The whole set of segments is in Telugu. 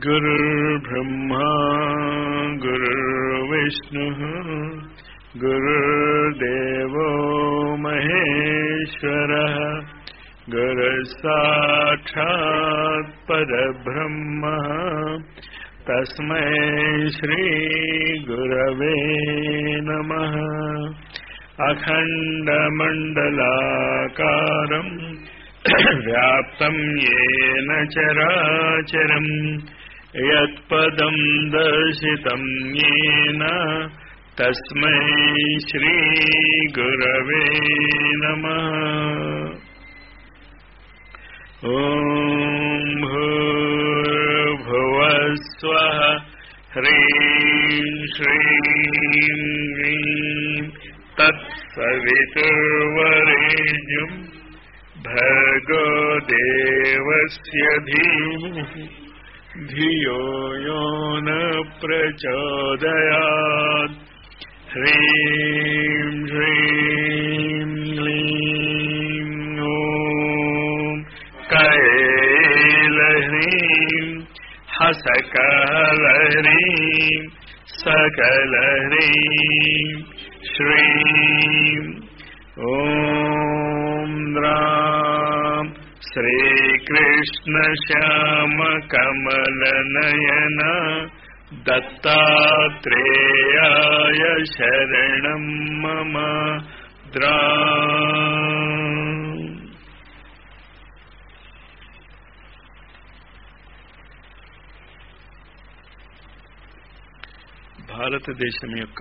गुरुर्ब्रह्मा गुरुर्विष्णुः गुरुर्देवो महेश्वरः गुरुसाक्षात् परब्रह्मः तस्मै श्रीगुरवे नमः अखण्डमण्डलाकारम् व्याप्तम् येन चराचरम् यत्पदम् दर्शितम् येन तस्मै श्रीगुरवे नमः ॐ भूर्भुवस्वः ह्रीं श्रीं ह्रीं तत्सवितुर्वरेण्यम् भर्गो देवस्य धीमः धियो यो न प्रचोदयात् ह्रीं श्रीं क्लीं ॐ कैलह्रीं हसकलह्रीं सकलह्रीं श्रीं ॐ राम श्रीकृष्णश्यामकमलनयन दत्तात्रेयाय शरणं मम द्रा భారతదేశం యొక్క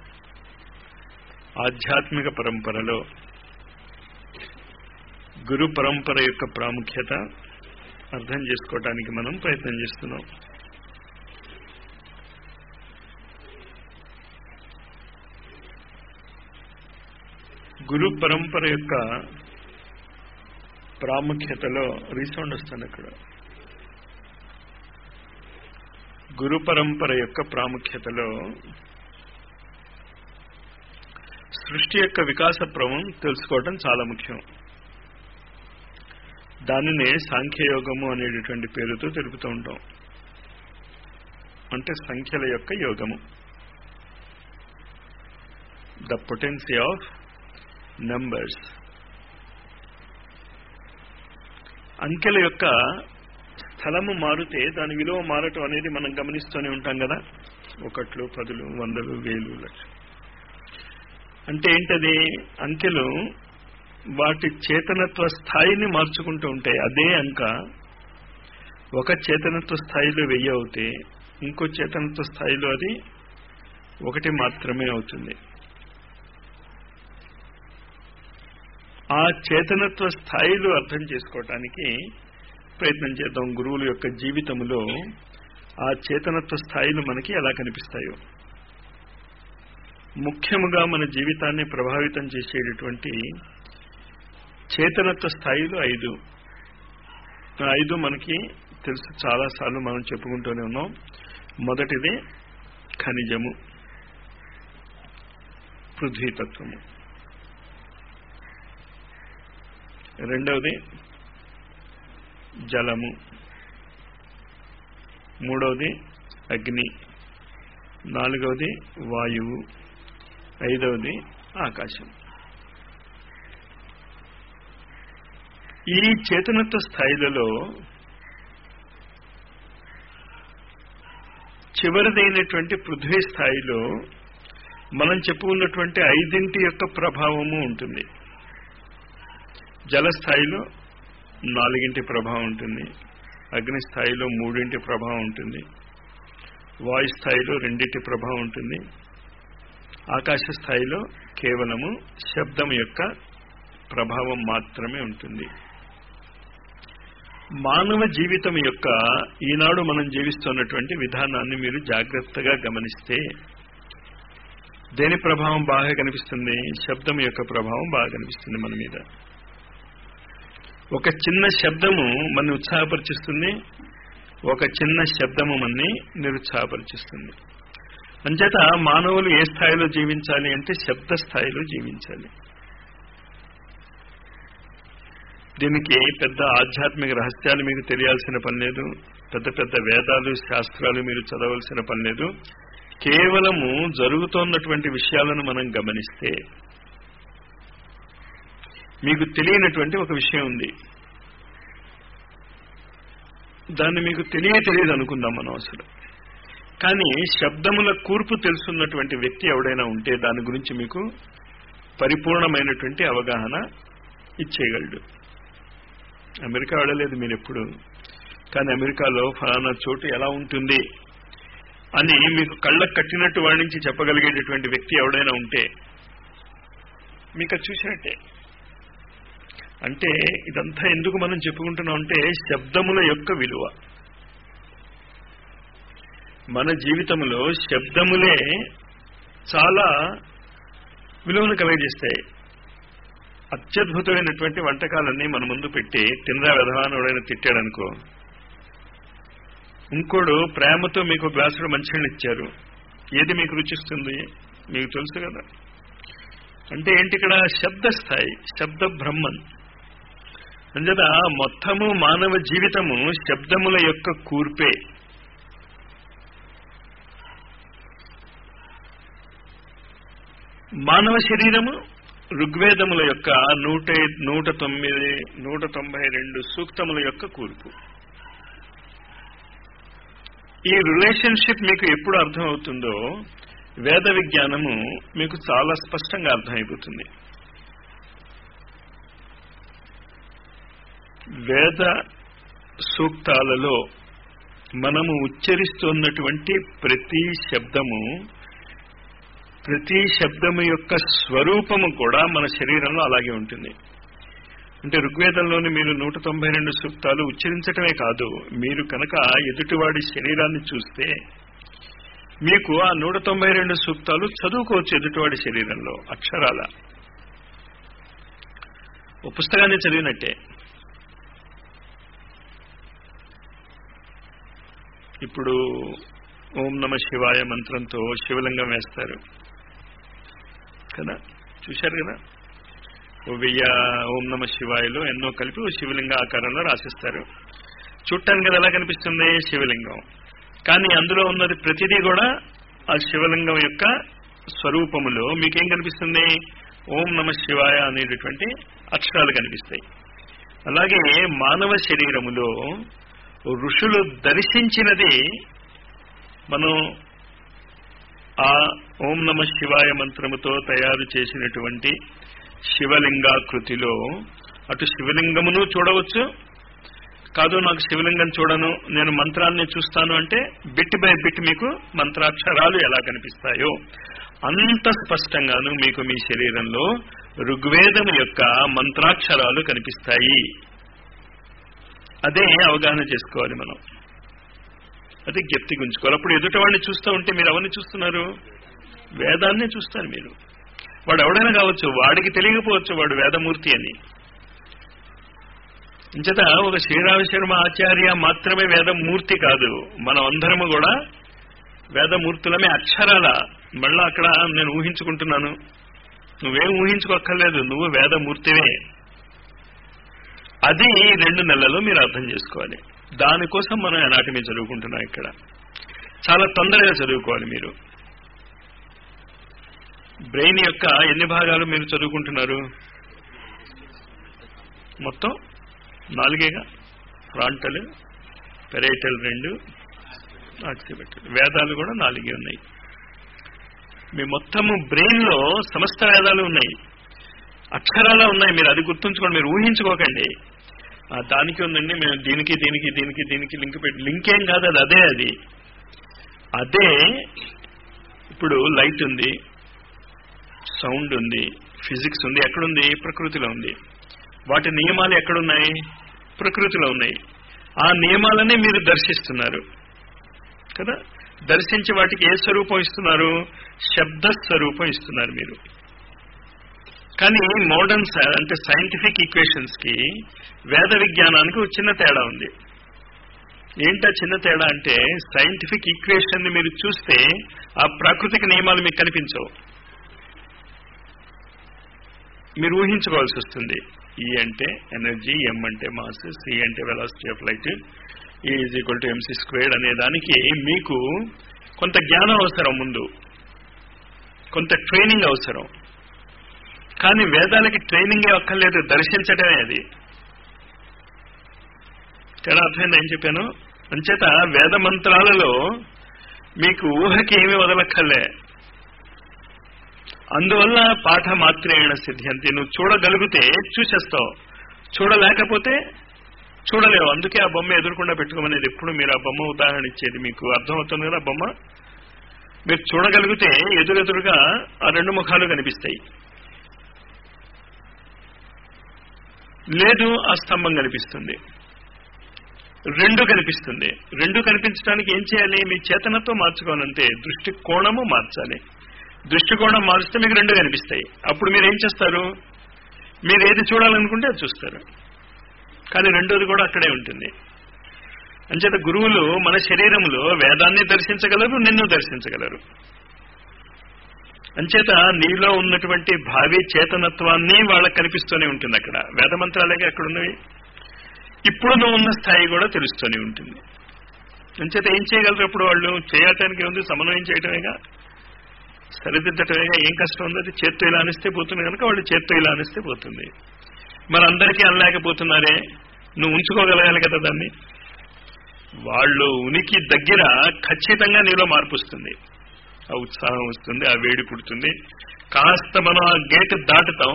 ఆధ్యాత్మిక పరంపరలో గురు పరంపర యొక్క ప్రాముఖ్యత అర్థం చేసుకోవటానికి మనం ప్రయత్నం చేస్తున్నాం గురు పరంపర యొక్క ప్రాముఖ్యతలో రీసౌండ్ వస్తుంది అక్కడ గురు పరంపర యొక్క ప్రాముఖ్యతలో సృష్టి యొక్క వికాస క్రమం తెలుసుకోవటం చాలా ముఖ్యం దానినే సాంఖ్యయోగము అనేటటువంటి పేరుతో తెలుపుతూ ఉంటాం అంటే సంఖ్యల యొక్క యోగము ద పొటెన్సీ ఆఫ్ నంబర్స్ అంకెల యొక్క స్థలము మారితే దాని విలువ మారటం అనేది మనం గమనిస్తూనే ఉంటాం కదా ఒకట్లు పదులు వందలు వేలు లక్షలు అంటే ఏంటది అంకెలు వాటి చేతనత్వ స్థాయిని మార్చుకుంటూ ఉంటాయి అదే అంక ఒక చేతనత్వ స్థాయిలో వెయ్యి అవుతే ఇంకో చేతనత్వ స్థాయిలో అది ఒకటి మాత్రమే అవుతుంది ఆ చేతనత్వ స్థాయిలు అర్థం చేసుకోవటానికి ప్రయత్నం చేద్దాం గురువుల యొక్క జీవితంలో ఆ చేతనత్వ స్థాయిలు మనకి ఎలా కనిపిస్తాయో ముఖ్యముగా మన జీవితాన్ని ప్రభావితం చేసేటటువంటి చేతనత్వ స్థాయిలు ఐదు ఐదు మనకి తెలుసు చాలాసార్లు మనం చెప్పుకుంటూనే ఉన్నాం మొదటిది ఖనిజము పృథ్వీతత్వము రెండవది జలము మూడవది అగ్ని నాలుగవది వాయువు ఐదవది ఆకాశం ఈ చేతనత్వ స్థాయిలలో చివరిదైనటువంటి పృథ్వీ స్థాయిలో మనం చెప్పుకున్నటువంటి ఐదింటి యొక్క ప్రభావము ఉంటుంది జల స్థాయిలో నాలుగింటి ప్రభావం ఉంటుంది అగ్ని స్థాయిలో మూడింటి ప్రభావం ఉంటుంది వాయు స్థాయిలో రెండింటి ప్రభావం ఉంటుంది ఆకాశ స్థాయిలో కేవలము శబ్దం యొక్క ప్రభావం మాత్రమే ఉంటుంది మానవ జీవితం యొక్క ఈనాడు మనం జీవిస్తున్నటువంటి విధానాన్ని మీరు జాగ్రత్తగా గమనిస్తే దేని ప్రభావం బాగా కనిపిస్తుంది శబ్దం యొక్క ప్రభావం బాగా కనిపిస్తుంది మన మీద ఒక చిన్న శబ్దము మన ఉత్సాహపరిచిస్తుంది ఒక చిన్న శబ్దము మనని నిరుత్సాహపరిచిస్తుంది అంచేత మానవులు ఏ స్థాయిలో జీవించాలి అంటే శబ్ద స్థాయిలో జీవించాలి దీనికి పెద్ద ఆధ్యాత్మిక రహస్యాలు మీకు తెలియాల్సిన పని లేదు పెద్ద పెద్ద వేదాలు శాస్త్రాలు మీరు చదవలసిన పని లేదు కేవలము జరుగుతోన్నటువంటి విషయాలను మనం గమనిస్తే మీకు తెలియనటువంటి ఒక విషయం ఉంది దాన్ని మీకు తెలియ తెలియదు అనుకుందాం మనం అసలు కానీ శబ్దముల కూర్పు తెలుసున్నటువంటి వ్యక్తి ఎవడైనా ఉంటే దాని గురించి మీకు పరిపూర్ణమైనటువంటి అవగాహన ఇచ్చేయగలడు అమెరికా వెళ్ళలేదు మీరు ఎప్పుడు కానీ అమెరికాలో ఫలానా చోటు ఎలా ఉంటుంది అని మీకు కళ్ళకు కట్టినట్టు వాడించి చెప్పగలిగేటటువంటి వ్యక్తి ఎవడైనా ఉంటే మీకు అది చూసినట్టే అంటే ఇదంతా ఎందుకు మనం చెప్పుకుంటున్నాం అంటే శబ్దముల యొక్క విలువ మన జీవితంలో శబ్దములే చాలా విలువను కలగజేస్తాయి అత్యద్భుతమైనటువంటి వంటకాలన్నీ మన ముందు పెట్టి తినరా విధానోడైనా తిట్టాడనుకో ఇంకోడు ప్రేమతో మీకు గ్లాసులో మంచినీళ్ళు ఇచ్చారు ఏది మీకు రుచిస్తుంది మీకు తెలుసు కదా అంటే ఏంటి ఇక్కడ శబ్ద స్థాయి శబ్ద బ్రహ్మన్ అంచేత మొత్తము మానవ జీవితము శబ్దముల యొక్క కూర్పే మానవ శరీరము ఋగ్వేదముల యొక్క నూట నూట తొమ్మిది నూట తొంభై రెండు సూక్తముల యొక్క కూర్పు ఈ రిలేషన్షిప్ మీకు ఎప్పుడు అర్థమవుతుందో వేద విజ్ఞానము మీకు చాలా స్పష్టంగా అర్థమైపోతుంది వేద సూక్తాలలో మనము ఉచ్చరిస్తున్నటువంటి ప్రతి శబ్దము ప్రతి శబ్దము యొక్క స్వరూపము కూడా మన శరీరంలో అలాగే ఉంటుంది అంటే ఋగ్వేదంలోని మీరు నూట తొంభై రెండు సూక్తాలు ఉచ్చరించటమే కాదు మీరు కనుక ఎదుటివాడి శరీరాన్ని చూస్తే మీకు ఆ నూట తొంభై రెండు సూక్తాలు చదువుకోవచ్చు ఎదుటివాడి శరీరంలో అక్షరాల ఓ పుస్తకాన్ని చదివినట్టే ఇప్పుడు ఓం నమ శివాయ మంత్రంతో శివలింగం వేస్తారు కదా చూశారు కదా ఓ వెయ్య ఓం నమ శివాయలో ఎన్నో కలిపి ఓ శివలింగ ఆకారంలో రాసిస్తారు చూడటానికి అది ఎలా కనిపిస్తుంది శివలింగం కానీ అందులో ఉన్నది ప్రతిదీ కూడా ఆ శివలింగం యొక్క స్వరూపములో మీకేం కనిపిస్తుంది ఓం నమ శివాయ అనేటటువంటి అక్షరాలు కనిపిస్తాయి అలాగే మానవ శరీరములో ఋషులు దర్శించినది మనం ఆ ఓం నమ శివాయ మంత్రముతో తయారు చేసినటువంటి శివలింగాకృతిలో అటు శివలింగమును చూడవచ్చు కాదు నాకు శివలింగం చూడను నేను మంత్రాన్ని చూస్తాను అంటే బిట్ బై బిట్ మీకు మంత్రాక్షరాలు ఎలా కనిపిస్తాయో అంత స్పష్టంగాను మీకు మీ శరీరంలో ఋగ్వేదం యొక్క మంత్రాక్షరాలు కనిపిస్తాయి అదే అవగాహన చేసుకోవాలి మనం అది జ్ఞప్తి గుంచుకోవాలి అప్పుడు ఎదుటి వాడిని చూస్తూ ఉంటే మీరు ఎవరిని చూస్తున్నారు వేదాన్నే చూస్తారు మీరు వాడు ఎవడైనా కావచ్చు వాడికి తెలియకపోవచ్చు వాడు వేదమూర్తి అని ఇంచేత ఒక శ్రీరామ శర్మ ఆచార్య మాత్రమే వేదమూర్తి కాదు మనం అందరము కూడా వేదమూర్తులమే అక్షరాల మళ్ళా అక్కడ నేను ఊహించుకుంటున్నాను నువ్వేం ఊహించుకోక్కర్లేదు నువ్వు వేదమూర్తివే అది రెండు నెలల్లో మీరు అర్థం చేసుకోవాలి దానికోసం మనం ఎనాటమీ చదువుకుంటున్నాం ఇక్కడ చాలా తొందరగా చదువుకోవాలి మీరు బ్రెయిన్ యొక్క ఎన్ని భాగాలు మీరు చదువుకుంటున్నారు మొత్తం నాలుగేగా ఫ్రాంటల్ పెరైటల్ రెండు ఆక్సిపెటల్ వేదాలు కూడా నాలుగే ఉన్నాయి మీ మొత్తము బ్రెయిన్ లో సమస్త వేదాలు ఉన్నాయి అక్షరాలు ఉన్నాయి మీరు అది గుర్తుంచుకోండి మీరు ఊహించుకోకండి ఆ, దానికి ఉందండి మేము దీనికి దీనికి దీనికి దీనికి లింక్ పెట్టి లింక్ ఏం కాదు అది అదే అది అదే ఇప్పుడు లైట్ ఉంది సౌండ్ ఉంది ఫిజిక్స్ ఉంది ఎక్కడుంది ప్రకృతిలో ఉంది వాటి నియమాలు ఎక్కడున్నాయి ప్రకృతిలో ఉన్నాయి ఆ నియమాలనే మీరు దర్శిస్తున్నారు కదా దర్శించి వాటికి ఏ స్వరూపం ఇస్తున్నారు శబ్ద స్వరూపం ఇస్తున్నారు మీరు కానీ మోడర్న్ అంటే సైంటిఫిక్ ఈక్వేషన్స్ కి వేద విజ్ఞానానికి ఒక చిన్న తేడా ఉంది ఏంటా చిన్న తేడా అంటే సైంటిఫిక్ ఈక్వేషన్ ని మీరు చూస్తే ఆ ప్రాకృతిక నియమాలు మీకు కనిపించవు మీరు ఊహించుకోవాల్సి వస్తుంది ఈ అంటే ఎనర్జీ ఎం అంటే మాస్ సి అంటే velocity of light E is equal to MC squared అనే దానికి మీకు కొంత జ్ఞానం అవసరం ముందు కొంత ట్రైనింగ్ అవసరం కానీ వేదాలకి ట్రైనింగే అక్కర్లేదు దర్శించటమే అది తేడా అర్థమైంది ఏం చెప్పాను అంచేత వేద మంత్రాలలో మీకు ఊహకి ఏమీ వదలక్కర్లే అందువల్ల పాఠ మాత్రేణ సిద్ధ్యంతి నువ్వు చూడగలిగితే చూసేస్తావు చూడలేకపోతే చూడలేవు అందుకే ఆ బొమ్మ ఎదురకుండా పెట్టుకోమనేది ఎప్పుడు మీరు ఆ బొమ్మ ఉదాహరణ ఇచ్చేది మీకు అర్థమవుతుంది కదా ఆ బొమ్మ మీరు చూడగలిగితే ఎదురెదురుగా ఆ రెండు ముఖాలు కనిపిస్తాయి లేదు ఆ స్తంభం కనిపిస్తుంది రెండు కనిపిస్తుంది రెండు కనిపించడానికి ఏం చేయాలి మీ చేతనతో మార్చుకోవాలంటే దృష్టి కోణము మార్చాలి దృష్టికోణం మారిస్తే మీకు రెండు కనిపిస్తాయి అప్పుడు మీరు ఏం చేస్తారు మీరు ఏది చూడాలనుకుంటే అది చూస్తారు కానీ రెండోది కూడా అక్కడే ఉంటుంది అంచేత గురువులు మన శరీరములో వేదాన్ని దర్శించగలరు నిన్ను దర్శించగలరు అంచేత నీలో ఉన్నటువంటి భావి చేతనత్వాన్ని వాళ్ళకి కనిపిస్తూనే ఉంటుంది అక్కడ వేద మంత్రాలే అక్కడ ఉన్నవి ఇప్పుడు నువ్వు ఉన్న స్థాయి కూడా తెలుస్తూనే ఉంటుంది అంచేత ఏం చేయగలరు అప్పుడు వాళ్ళు చేయటానికి ఉంది సమన్వయం చేయటమేగా సరిదిద్దటమేగా ఏం కష్టం ఉంది అది చేత్తో ఇలా అనిస్తే పోతుంది కనుక వాళ్ళు చేత్తో ఇలా అనిస్తే పోతుంది మరి అందరికీ అనలేకపోతున్నారే నువ్వు ఉంచుకోగలగాలి కదా దాన్ని వాళ్ళు ఉనికి దగ్గర ఖచ్చితంగా నీలో మార్పు వస్తుంది ఆ ఉత్సాహం వస్తుంది ఆ వేడి పుడుతుంది కాస్త మనం ఆ గేట్ దాటుతాం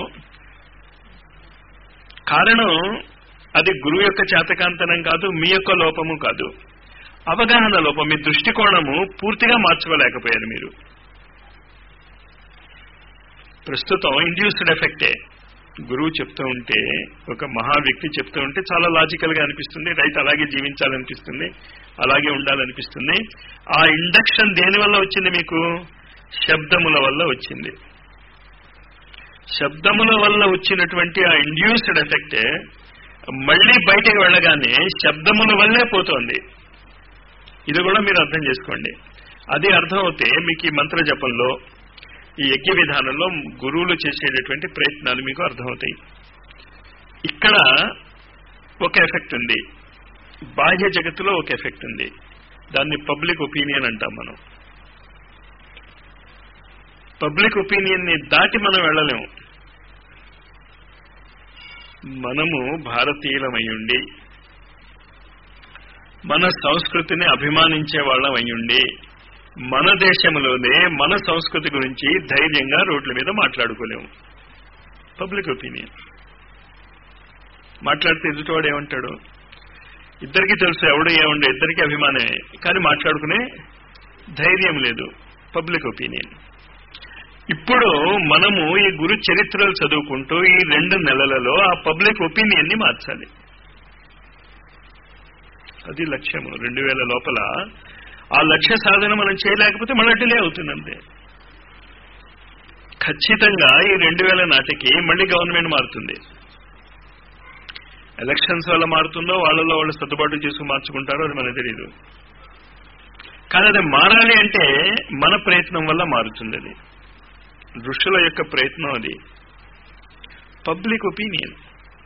కారణం అది గురువు యొక్క చేతకాంతనం కాదు మీ యొక్క లోపము కాదు అవగాహన లోపం మీ దృష్టికోణము పూర్తిగా మార్చుకోలేకపోయారు మీరు ప్రస్తుతం ఇండ్యూస్డ్ ఎఫెక్టే గురువు చెప్తూ ఉంటే ఒక మహా వ్యక్తి చెప్తూ ఉంటే చాలా లాజికల్ గా అనిపిస్తుంది రైట్ అలాగే జీవించాలనిపిస్తుంది అలాగే ఉండాలనిపిస్తుంది ఆ ఇండక్షన్ దేని వల్ల వచ్చింది మీకు శబ్దముల వల్ల వచ్చింది శబ్దముల వల్ల వచ్చినటువంటి ఆ ఇండ్యూస్డ్ ఎఫెక్టే మళ్ళీ బయటకు వెళ్ళగానే శబ్దముల వల్లే పోతోంది ఇది కూడా మీరు అర్థం చేసుకోండి అది అర్థం అవుతే మీకు ఈ మంత్ర జపంలో ఈ యజ్ఞ విధానంలో గురువులు చేసేటటువంటి ప్రయత్నాలు మీకు అర్థమవుతాయి ఇక్కడ ఒక ఎఫెక్ట్ ఉంది బాహ్య జగత్తులో ఒక ఎఫెక్ట్ ఉంది దాన్ని పబ్లిక్ ఒపీనియన్ అంటాం మనం పబ్లిక్ ఒపీనియన్ ని దాటి మనం వెళ్ళలేము మనము భారతీయులమై ఉండి మన సంస్కృతిని అభిమానించే వాళ్ళం అయ్యుండి మన దేశంలోనే మన సంస్కృతి గురించి ధైర్యంగా రోడ్ల మీద మాట్లాడుకోలేము పబ్లిక్ ఒపీనియన్ మాట్లాడితే ఎదుటివాడు ఏమంటాడు ఇద్దరికి తెలుసు ఎవడు ఏముండే ఇద్దరికి అభిమానమే కానీ మాట్లాడుకునే ధైర్యం లేదు పబ్లిక్ ఒపీనియన్ ఇప్పుడు మనము ఈ గురు చరిత్రలు చదువుకుంటూ ఈ రెండు నెలలలో ఆ పబ్లిక్ ఒపీనియన్ ని మార్చాలి అది లక్ష్యము రెండు వేల లోపల ఆ లక్ష్య సాధన మనం చేయలేకపోతే మన డిలే అవుతుందంతే ఖచ్చితంగా ఈ రెండు వేల నాటికి మళ్ళీ గవర్నమెంట్ మారుతుంది ఎలక్షన్స్ వల్ల మారుతుందో వాళ్ళలో వాళ్ళు సర్దుబాటు చేసుకుని మార్చుకుంటారో అది మనకు తెలియదు కానీ అది మారాలి అంటే మన ప్రయత్నం వల్ల మారుతుంది అది ఋషుల యొక్క ప్రయత్నం అది పబ్లిక్ ఒపీనియన్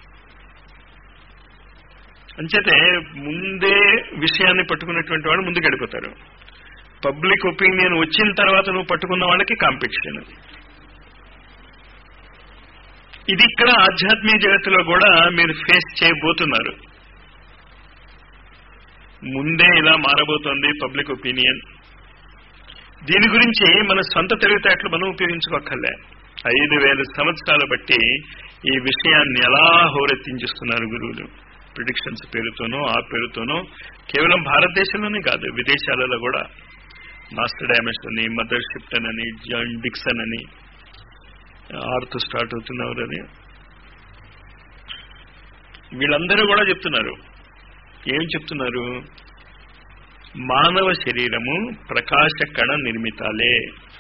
అంచేతే ముందే విషయాన్ని పట్టుకున్నటువంటి వాళ్ళు ముందుకు వెళ్ళిపోతారు పబ్లిక్ ఒపీనియన్ వచ్చిన తర్వాత నువ్వు పట్టుకున్న వాళ్ళకి కాంపిటీషన్ ఇది ఇక్కడ ఆధ్యాత్మిక జగత్తులో కూడా మీరు ఫేస్ చేయబోతున్నారు ముందే ఇలా మారబోతోంది పబ్లిక్ ఒపీనియన్ దీని గురించి మన సొంత తెలివితేటలు మనం ఉపయోగించుకోక్కర్లే ఐదు వేల సంవత్సరాలు బట్టి ఈ విషయాన్ని ఎలా హోరెత్తించిస్తున్నారు గురువులు ప్రిడిక్షన్స్ పేరుతోనో ఆ పేరుతోనో కేవలం భారతదేశంలోనే కాదు విదేశాలలో కూడా మాస్టర్ డామేజ్ అని మదర్ షిప్టన్ అని జాన్ డిక్సన్ అని ఆరుతో స్టార్ట్ అవుతున్నారు అని వీళ్ళందరూ కూడా చెప్తున్నారు ఏం చెప్తున్నారు మానవ శరీరము ప్రకాశ కణ నిర్మితాలే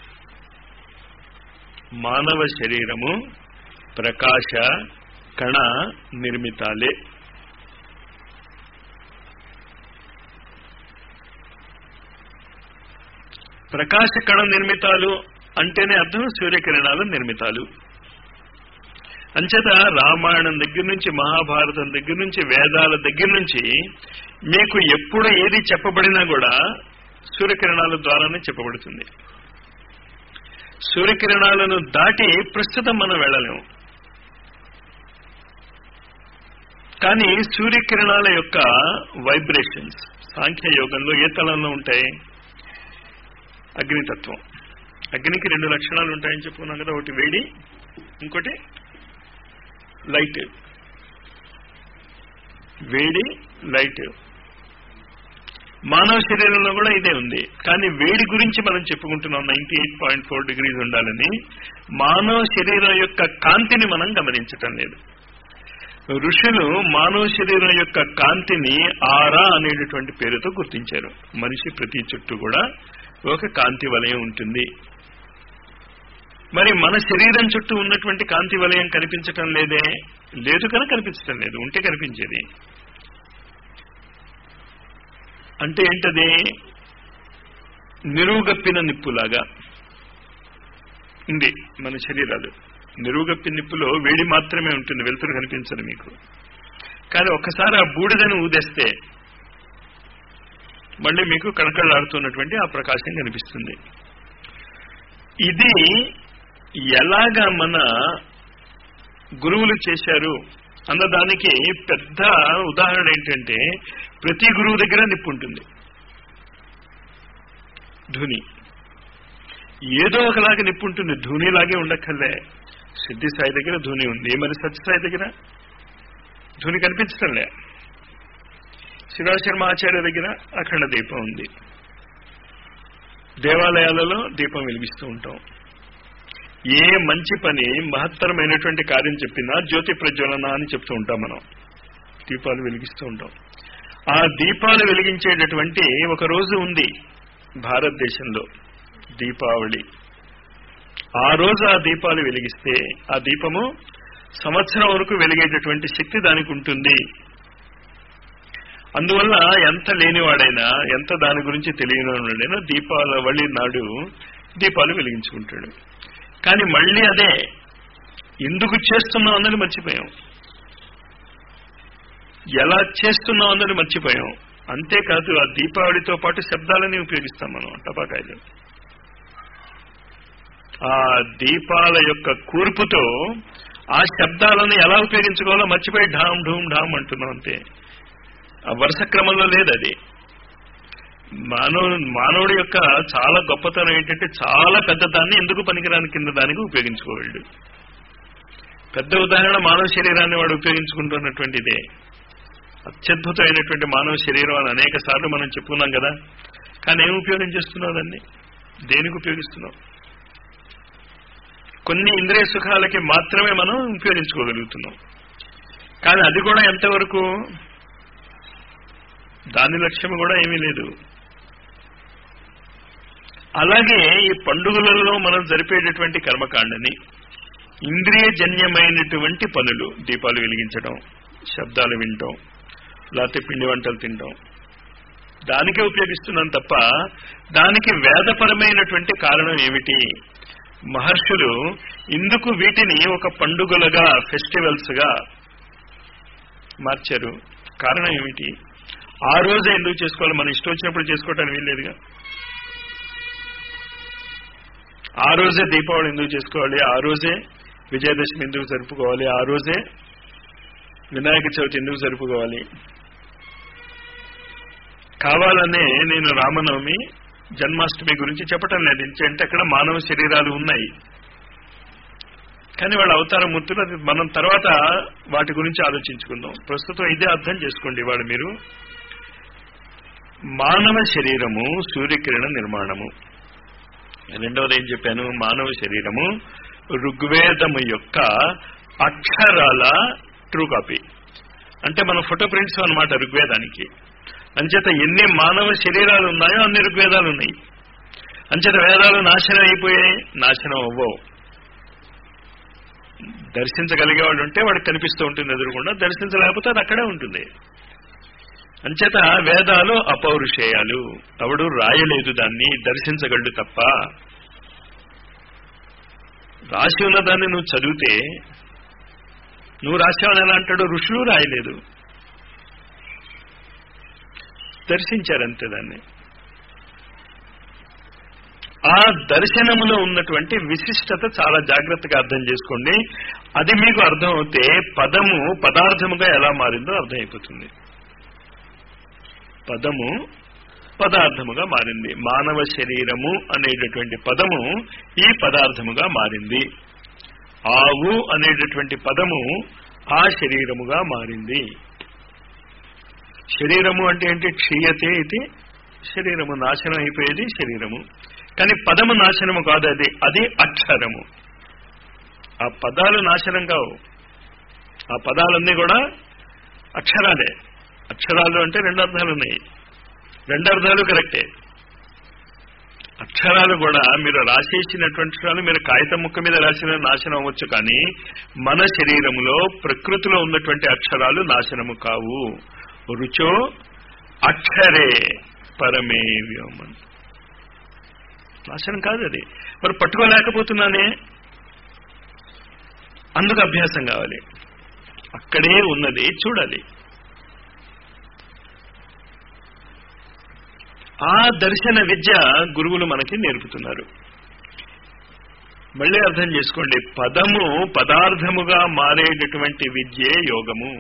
మానవ శరీరము ప్రకాశ కణ నిర్మితాలే ప్రకాశ కణ నిర్మితాలు అంటేనే అర్థం సూర్యకిరణాలు నిర్మితాలు అంచేత రామాయణం దగ్గర నుంచి మహాభారతం దగ్గర నుంచి వేదాల దగ్గర నుంచి మీకు ఎప్పుడు ఏది చెప్పబడినా కూడా సూర్యకిరణాల ద్వారానే చెప్పబడుతుంది సూర్యకిరణాలను దాటి ప్రస్తుతం మనం వెళ్ళలేము కానీ సూర్యకిరణాల యొక్క వైబ్రేషన్స్ సాంఖ్య యోగంలో ఏ తలంలో ఉంటాయి అగ్నితత్వం అగ్నికి రెండు లక్షణాలు ఉంటాయని చెప్పుకున్నాం కదా ఒకటి వేడి ఇంకోటి లైట్ వేడి లైట్ మానవ శరీరంలో కూడా ఇదే ఉంది కానీ వేడి గురించి మనం చెప్పుకుంటున్నాం ninety eight point four degrees ఉండాలని మానవ శరీరం యొక్క కాంతిని మనం గమనించటం లేదు ఋషులు మానవ శరీరం యొక్క కాంతిని ఆరా అనేటటువంటి పేరుతో గుర్తించారు మనిషి ప్రతి చుట్టూ కూడా ఒక కాంతి వలయం ఉంటుంది మరి మన శరీరం చుట్టూ ఉన్నటువంటి కాంతి వలయం కనిపించటం లేదే లేదు కనుక కనిపించటం లేదు ఉంటే కనిపించేది అంటే ఏంటది నిరువుగప్పిన నిప్పులాగా ఉంది మన శరీరాలు నిరువుగప్పిన నిప్పులో వేడి మాత్రమే ఉంటుంది వెలుతురు కనిపించదు మీకు కానీ ఒక్కసారి ఆ బూడిదని ఊదేస్తే మళ్ళీ మీకు కణకళ్ళాడుతున్నటువంటి ఆ ప్రకాశం కనిపిస్తుంది ఇది ఎలాగా మన గురువులు చేశారు అన్నదానికి పెద్ద ఉదాహరణ ఏంటంటే ప్రతి గురువు దగ్గర నిప్పు ఉంటుంది ధుని ఏదో ఒకలాగా నిప్పు ఉంటుంది ధూనిలాగే ఉండక్కర్లే సిద్ధి సాయి దగ్గర ధూని ఉంది మరి సత్యసాయి దగ్గర ధూని కనిపించడంలే శివాశర్మ ఆచార్య దగ్గర అఖండ దీపం ఉంది దేవాలయాలలో దీపం వెలిగిస్తూ ఉంటాం ఏ మంచి పని మహత్తరమైనటువంటి కార్యం చెప్పినా జ్యోతి ప్రజ్వలన అని చెప్తూ ఉంటాం మనం దీపాలు వెలిగిస్తూ ఉంటాం ఆ దీపాలు వెలిగించేటటువంటి ఒక రోజు ఉంది భారతదేశంలో దీపావళి ఆ రోజు ఆ దీపాలు వెలిగిస్తే ఆ దీపము సంవత్సరం వరకు వెలిగేటటువంటి శక్తి దానికి ఉంటుంది అందువల్ల ఎంత లేనివాడైనా ఎంత దాని గురించి తెలియనివాడైనా దీపావళి నాడు దీపాలు వెలిగించుకుంటాడు కానీ మళ్ళీ అదే ఎందుకు చేస్తున్నాం అన్నది మర్చిపోయాం ఎలా చేస్తున్నాం అన్నది మర్చిపోయాం అంతేకాదు ఆ దీపావళితో పాటు శబ్దాలని ఉపయోగిస్తాం మనం టపాకాయలు ఆ దీపాల యొక్క కూర్పుతో ఆ శబ్దాలను ఎలా ఉపయోగించుకోవాలో మర్చిపోయి ఢామ్ ఢూమ్ ఢామ్ అంటున్నాం అంతే ఆ వరుస క్రమంలో లేదు అది మానవ మానవుడి యొక్క చాలా గొప్పతనం ఏంటంటే చాలా పెద్ద దాన్ని ఎందుకు పనికిరాని కింద దానికి ఉపయోగించుకోవాడు పెద్ద ఉదాహరణ మానవ శరీరాన్ని వాడు ఉపయోగించుకుంటున్నటువంటిదే అత్యద్భుతమైనటువంటి మానవ శరీరం అని అనేక సార్లు మనం చెప్పుకున్నాం కదా కానీ ఏం ఉపయోగం చేస్తున్నావు దాన్ని దేనికి ఉపయోగిస్తున్నావు కొన్ని ఇంద్రియ సుఖాలకి మాత్రమే మనం ఉపయోగించుకోగలుగుతున్నాం కానీ అది కూడా ఎంతవరకు దాని లక్ష్యం కూడా ఏమీ లేదు అలాగే ఈ పండుగలలో మనం జరిపేటటువంటి కర్మకాండని ఇంద్రియజన్యమైనటువంటి పనులు దీపాలు వెలిగించడం శబ్దాలు వినటం లేకపోతే పిండి వంటలు తినటం దానికే ఉపయోగిస్తున్నాం తప్ప దానికి వేదపరమైనటువంటి కారణం ఏమిటి మహర్షులు ఇందుకు వీటిని ఒక పండుగలుగా ఫెస్టివల్స్ గా మార్చారు కారణం ఏమిటి ఆ రోజే ఎందుకు చేసుకోవాలి మన ఇష్టం వచ్చినప్పుడు చేసుకోవటానికి వీల్లేదుగా ఆ రోజే దీపావళి ఎందుకు చేసుకోవాలి ఆ రోజే విజయదశమి ఎందుకు జరుపుకోవాలి ఆ రోజే వినాయక చవితి ఎందుకు జరుపుకోవాలి కావాలనే నేను రామనవమి జన్మాష్టమి గురించి చెప్పటం లేదు అంటే అక్కడ మానవ శరీరాలు ఉన్నాయి కానీ వాళ్ళ అవతార మూర్తులు అది మనం తర్వాత వాటి గురించి ఆలోచించుకుందాం ప్రస్తుతం ఇదే అర్థం చేసుకోండి వాడు మీరు మానవ శరీరము సూర్యకిరణ నిర్మాణము రెండవది ఏం చెప్పాను మానవ శరీరము ఋగ్వేదము యొక్క అక్షరాల ట్రూ కాపీ అంటే మన ఫోటో ప్రింట్స్ అనమాట ఋగ్వేదానికి అంచేత ఎన్ని మానవ శరీరాలు ఉన్నాయో అన్ని ఋగ్వేదాలు ఉన్నాయి అంచేత వేదాలు నాశనం అయిపోయాయి నాశనం అవ్వవు దర్శించగలిగే వాళ్ళు ఉంటే వాడికి కనిపిస్తూ ఉంటుంది ఎదురుకుండా దర్శించలేకపోతే అది అక్కడే ఉంటుంది అంచేత వేదాలు అపౌరుషేయాలు ఎవడు రాయలేదు దాన్ని దర్శించగలడు తప్ప రాసి ఉన్న దాన్ని నువ్వు చదివితే నువ్వు రాసావని ఎలా అంటాడు ఋషులు రాయలేదు దర్శించారంతే దాన్ని ఆ దర్శనములో ఉన్నటువంటి విశిష్టత చాలా జాగ్రత్తగా అర్థం చేసుకోండి అది మీకు అర్థం అవుతే పదము పదార్థముగా ఎలా మారిందో అర్థమైపోతుంది పదము పదార్థముగా మారింది మానవ శరీరము అనేటటువంటి పదము ఈ పదార్థముగా మారింది ఆవు అనేటటువంటి పదము ఆ శరీరముగా మారింది శరీరము అంటే ఏంటి క్షీయతే ఇది శరీరము నాశనం అయిపోయేది శరీరము కానీ పదము నాశనము కాదు అది అది అక్షరము ఆ పదాలు నాశనం కావు ఆ పదాలన్నీ కూడా అక్షరాలే అక్షరాలు అంటే రెండు అర్థాలు ఉన్నాయి రెండు అర్థాలు కరెక్టే అక్షరాలు కూడా మీరు రాసేసినటువంటి అక్షరాలు మీరు కాగితం ముక్క మీద రాసిన నాశనం అవ్వచ్చు కానీ మన శరీరములో ప్రకృతిలో ఉన్నటువంటి అక్షరాలు నాశనము కావు రుచో అక్షరే పరమే వ్యోమన్ నాశనం కాదు అది మరి పట్టుకోలేకపోతున్నానే అందుకు అభ్యాసం కావాలి అక్కడే ఉన్నది చూడాలి ఆ దర్శన విద్య గురువులు మనకి నేర్పుతున్నారు మళ్ళీ అర్థం చేసుకోండి పదము పదార్థముగా మారేటటువంటి విద్యే యోగము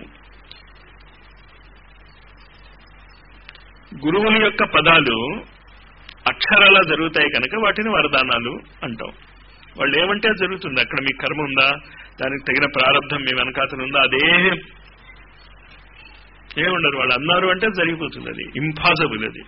గురువుల యొక్క పదాలు అక్షరాలా జరుగుతాయి కనుక వాటిని వరదానాలు అంటాం వాళ్ళు ఏమంటే అది జరుగుతుంది అక్కడ మీకు కర్మ ఉందా దానికి తగిన ప్రారంభం మీ వెనకాతలు ఉందా అదే ఏముండరు వాళ్ళు అన్నారు అంటే జరిగిపోతుంది అది ఇంపాసిబుల్ అది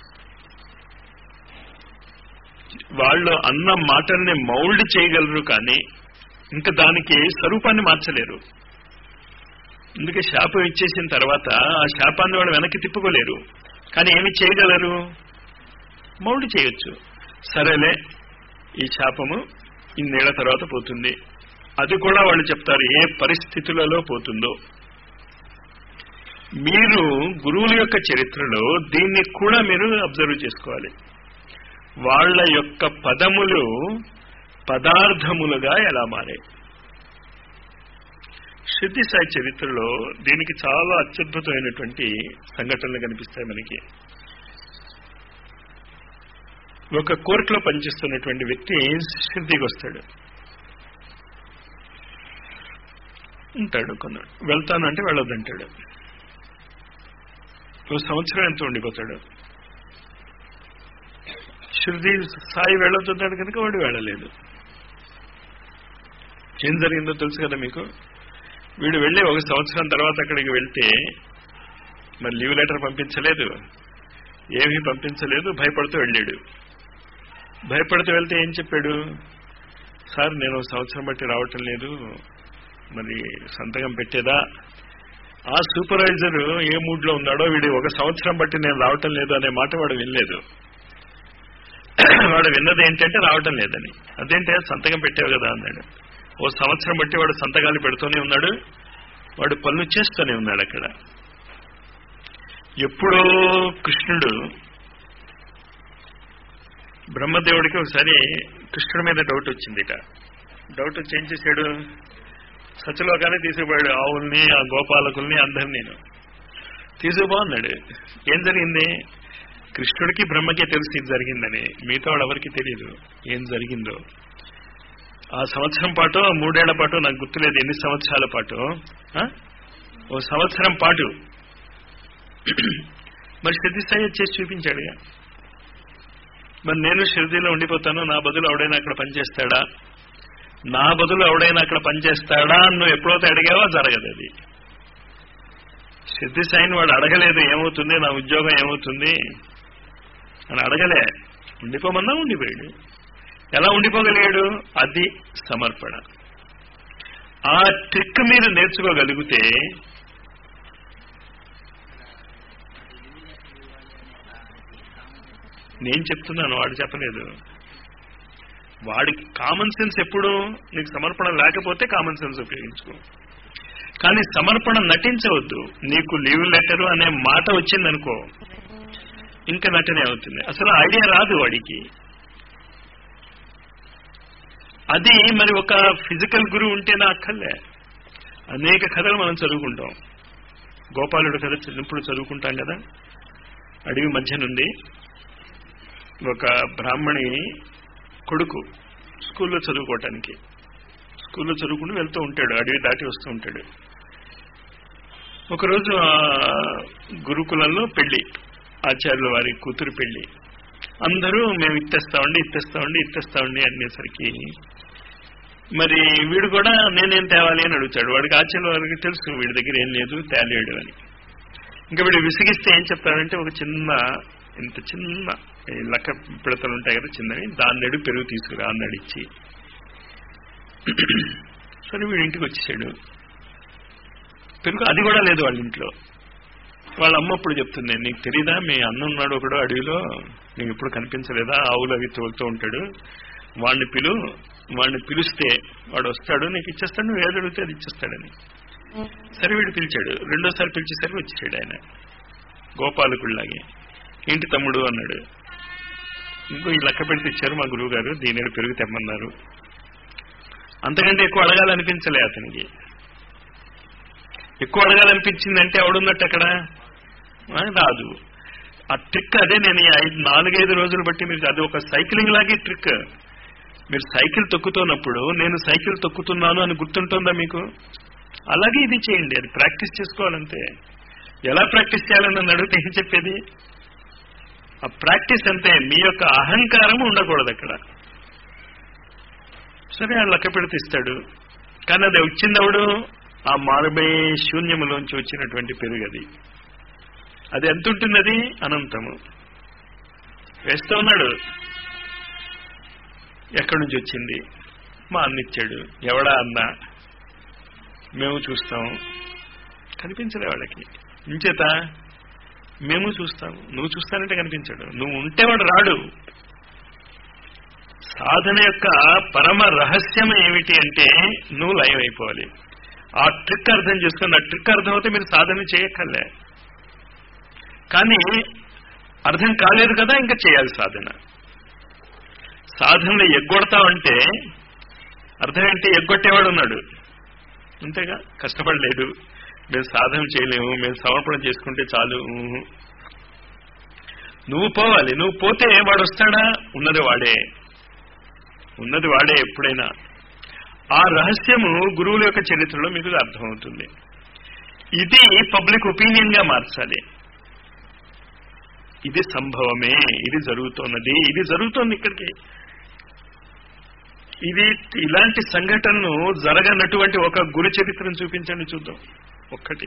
వాళ్ళు అన్న మాటల్ని మౌల్డ్ చేయగలరు కానీ ఇంకా దానికి స్వరూపాన్ని మార్చలేరు అందుకే శాపం ఇచ్చేసిన తర్వాత ఆ శాపాన్ని వాళ్ళు వెనక్కి తిప్పుకోలేరు కానీ ఏమి చేయగలరు మౌల్డ్ చేయొచ్చు సరేలే ఈ శాపము ఇన్నేళ్ల తర్వాత పోతుంది అది కూడా వాళ్ళు చెప్తారు ఏ పరిస్థితులలో పోతుందో మీరు గురువుల యొక్క చరిత్రలో దీన్ని కూడా మీరు అబ్జర్వ్ చేసుకోవాలి వాళ్ళ యొక్క పదములు పదార్థములుగా ఎలా మారాయి శృతి సాయి చరిత్రలో దీనికి చాలా అత్యద్భుతమైనటువంటి సంఘటనలు కనిపిస్తాయి మనకి ఒక కోర్టులో పనిచేస్తున్నటువంటి వ్యక్తి శృతికి వస్తాడు ఉంటాడు కొన్నాడు వెళ్తాను అంటే వెళ్ళొద్దంటాడు ఓ సంవత్సరం ఎంత ఉండిపోతాడు శృతి సాయి వెళ్ళొద్దంటాడు కనుక వాడు వెళ్ళలేదు ఏం జరిగిందో తెలుసు కదా మీకు వీడు వెళ్ళి ఒక సంవత్సరం తర్వాత అక్కడికి వెళ్తే మరి లీవ్ లెటర్ పంపించలేదు ఏమీ పంపించలేదు భయపడుతూ వెళ్ళాడు భయపడుతూ వెళ్తే ఏం చెప్పాడు సార్ నేను ఒక సంవత్సరం బట్టి రావటం లేదు మరి సంతకం పెట్టేదా ఆ సూపర్వైజర్ ఏ మూడ్ లో ఉన్నాడో వీడు ఒక సంవత్సరం బట్టి నేను రావటం లేదు అనే మాట వాడు వినలేదు వాడు విన్నది ఏంటంటే రావటం లేదని అదేంటే సంతకం పెట్టావు కదా అన్నాడు ఓ సంవత్సరం బట్టి వాడు సంతకాలు పెడుతూనే ఉన్నాడు వాడు పనులు చేస్తూనే ఉన్నాడు అక్కడ ఎప్పుడో కృష్ణుడు బ్రహ్మదేవుడికి ఒకసారి కృష్ణుడి మీద డౌట్ వచ్చింది ఇక డౌట్ వచ్చి ఏం చేశాడు సత్యలోకాన్ని తీసుకుపోయాడు ఆవుల్ని ఆ గోపాలకుల్ని అందరినీ తీసుకుపోన్నాడు ఏం జరిగింది కృష్ణుడికి బ్రహ్మకే తెలిసి ఇది జరిగిందని మిగతా వాడు ఎవరికి తెలియదు ఏం జరిగిందో ఆ సంవత్సరం పాటు మూడేళ్ల పాటు నాకు గుర్తులేదు ఎన్ని సంవత్సరాల పాటు ఆ? ఓ సంవత్సరం పాటు మరి శృతి స్థాయి చేసి చూపించాడుగా మరి నేను షిరిడీలో ఉండిపోతాను నా బదులు ఎవడైనా అక్కడ పనిచేస్తాడా నా బదులు ఎవడైనా అక్కడ పనిచేస్తాడా అని నువ్వు ఎప్పుడైతే అడిగావో జరగదు అది సిద్ధి సాయిని వాడు అడగలేదు ఏమవుతుంది నా ఉద్యోగం ఏమవుతుంది అని అడగలే ఉండిపోమన్నా ఉండిపోయాడు ఎలా ఉండిపోగలిగాడు అది సమర్పణ ఆ ట్రిక్ మీరు నేర్చుకోగలిగితే నేను చెప్తున్నాను వాడు చెప్పలేదు వాడికి కామన్ సెన్స్ ఎప్పుడు నీకు సమర్పణ లేకపోతే కామన్ సెన్స్ ఉపయోగించుకో కానీ సమర్పణ నటించవద్దు నీకు లీవ్ లెటర్ అనే మాట వచ్చిందనుకో ఇంకా నటనే అవుతుంది అసలు ఐడియా రాదు వాడికి అది మరి ఒక ఫిజికల్ గురువు ఉంటేనే అక్కర్లే అనేక కథలు మనం చదువుకుంటాం గోపాలుడు కథ చిన్నప్పుడు చదువుకుంటాం కదా అడవి మధ్యనుంది ఒక బ్రాహ్మణి కొడుకు స్కూల్లో చదువుకోవటానికి స్కూల్లో చదువుకుంటూ వెళ్తూ ఉంటాడు అడవి దాటి వస్తూ ఉంటాడు ఒకరోజు ఆ గురుకులంలో పెళ్లి ఆచార్యుల వారి కూతురు పెళ్లి అందరూ మేము ఇత్తేస్తామండి ఇత్తేస్తామండి ఇత్తేస్తామండి అనేసరికి మరి వీడు కూడా నేనేం తేవాలి అని అడుగుతాడు వాడికి ఆచార్యుల వారికి తెలుసు వీడి దగ్గర ఏం లేదు తేలేడు అని ఇంకా వీడు విసిగిస్తే ఏం చెప్తాడంటే ఒక చిన్న ఇంత చిన్న ఈ లక్క పిడతలు ఉంటాయి కదా చిన్నవి దాన్ని నడు పెరుగు తీసుకురా అన్నాడు ఇచ్చి సరే వీడి ఇంటికి వచ్చేసాడు పెరుగు అది కూడా లేదు వాళ్ళ ఇంట్లో వాళ్ళ అమ్మ అప్పుడు చెప్తుంది నీకు తెలీదా మీ అన్న ఉన్నాడు ఒకడు అడవిలో నీకు ఎప్పుడు కనిపించలేదా ఆవులు అవి తోలుతూ ఉంటాడు వాడిని పిలు వాడిని పిలిస్తే వాడు వస్తాడు నీకు ఇచ్చేస్తాడు నువ్వు ఏది అడిగితే అది ఇచ్చేస్తాడని సరే వీడు పిలిచాడు రెండోసారి పిలిచేసరికి వచ్చేసాడు ఆయన గోపాలకుడిలాగే ఏంటి తమ్ముడు అన్నాడు ఇంకో ఈ లెక్క పెడితే ఇచ్చారు మా గురువు గారు దీని పెరుగు తెమ్మన్నారు అంతకంటే ఎక్కువ అడగాలనిపించలే అతనికి ఎక్కువ అడగాలనిపించిందంటే ఎవడున్నట్టు అక్కడ ఆ, రాదు ఆ ట్రిక్ అదే నేను ఈ ఐదు నాలుగైదు రోజులు బట్టి మీరు అది ఒక సైక్లింగ్ లాగే ట్రిక్ మీరు సైకిల్ తొక్కుతున్నప్పుడు నేను సైకిల్ తొక్కుతున్నాను అని గుర్తుంటుందా మీకు అలాగే ఇది చేయండి అది ప్రాక్టీస్ చేసుకోవాలంతే ఎలా ప్రాక్టీస్ చేయాలని నన్ను అడిగితే ఏం చెప్పేది ఆ ప్రాక్టీస్ అంతే మీ యొక్క అహంకారం ఉండకూడదు అక్కడ సరే ఆ లెక్క పెడితే ఇస్తాడు కానీ అది వచ్చిందవుడు ఆ మారుబై శూన్యములోంచి వచ్చినటువంటి పెరుగు అది అది ఎంత ఉంటుంది అది అనంతము వేస్తూ ఉన్నాడు ఎక్కడి నుంచి వచ్చింది మా అన్న ఇచ్చాడు ఎవడా అన్న మేము చూస్తాం కనిపించలే వాళ్ళకి ఇంచేత మేము చూస్తాము నువ్వు చూస్తానంటే కనిపించాడు నువ్వు ఉంటే వాడు రాడు సాధన యొక్క పరమ రహస్యం ఏమిటి అంటే నువ్వు లయం అయిపోవాలి ఆ ట్రిక్ అర్థం చేసుకుని ఆ ట్రిక్ అర్థమైతే మీరు సాధన చేయక్కర్లే కానీ అర్థం కాలేదు కదా ఇంకా చేయాలి సాధన సాధనలో ఎగ్గొడతావంటే అర్థం ఏంటి ఎగ్గొట్టేవాడు ఉన్నాడు అంతేగా కష్టపడలేదు మేము సాధన చేయలేము మేము సమర్పణ చేసుకుంటే చాలు ఊహు. నువ్వు పోవాలి నువ్వు పోతే వాడు వస్తాడా ఉన్నది వాడే ఉన్నది వాడే ఎప్పుడైనా ఆ రహస్యము గురువుల యొక్క చరిత్రలో మీకు అర్థమవుతుంది ఇది పబ్లిక్ ఒపీనియన్ గా మార్చాలి ఇది సంభవమే ఇది జరుగుతున్నది ఇది జరుగుతోంది ఇక్కడికి ఇది ఇలాంటి సంఘటనను జరగనటువంటి ఒక గురు చరిత్రను చూపించండి చూద్దాం ఒక్కటి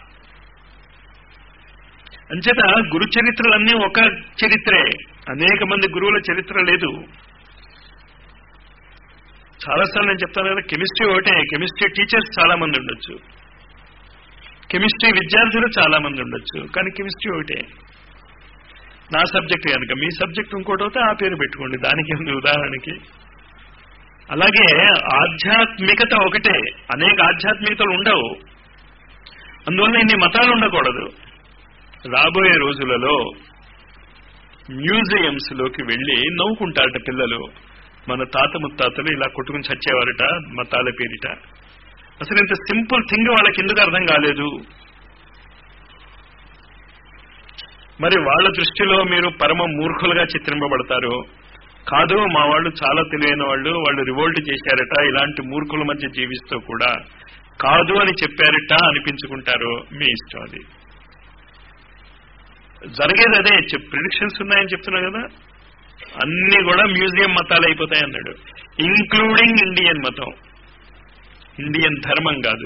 అంచేత గురు చరిత్రలన్నీ ఒక చరిత్రే అనేక మంది గురువుల చరిత్ర లేదు చాలాసార్లు నేను చెప్తాను కదా కెమిస్ట్రీ ఒకటే కెమిస్ట్రీ టీచర్స్ చాలా మంది ఉండొచ్చు కెమిస్ట్రీ విద్యార్థులు చాలా మంది ఉండొచ్చు కానీ కెమిస్ట్రీ ఒకటే నా సబ్జెక్ట్ కనుక మీ సబ్జెక్ట్ ఇంకోటి అయితే ఆ పేరు పెట్టుకోండి దానికి ఉంది ఉదాహరణకి అలాగే ఆధ్యాత్మికత ఒకటే అనేక ఆధ్యాత్మికతలు ఉండవు అందువల్ల ఇన్ని మతాలు ఉండకూడదు రాబోయే రోజులలో మ్యూజియంస్ లోకి వెళ్లి నవ్వుకుంటారట పిల్లలు మన తాత ముత్తాతలు ఇలా కొట్టుకుని చచ్చేవారట మతాల పేరిట అసలు ఇంత సింపుల్ థింగ్ వాళ్ళకి ఎందుకు అర్థం కాలేదు మరి వాళ్ళ దృష్టిలో మీరు పరమ మూర్ఖులుగా చిత్రింపబడతారు కాదు మా వాళ్ళు చాలా తెలివైన వాళ్ళు వాళ్ళు రివోల్ట్ చేశారట ఇలాంటి మూర్ఖుల మధ్య జీవిస్తూ కూడా కాదు అని చెప్పారట అనిపించుకుంటారు మీ ఇష్టం అది జరిగేది అదే ప్రిడిక్షన్స్ ఉన్నాయని చెప్తున్నా కదా అన్ని కూడా మ్యూజియం మతాలు అయిపోతాయి అన్నాడు ఇంక్లూడింగ్ ఇండియన్ మతం ఇండియన్ ధర్మం కాదు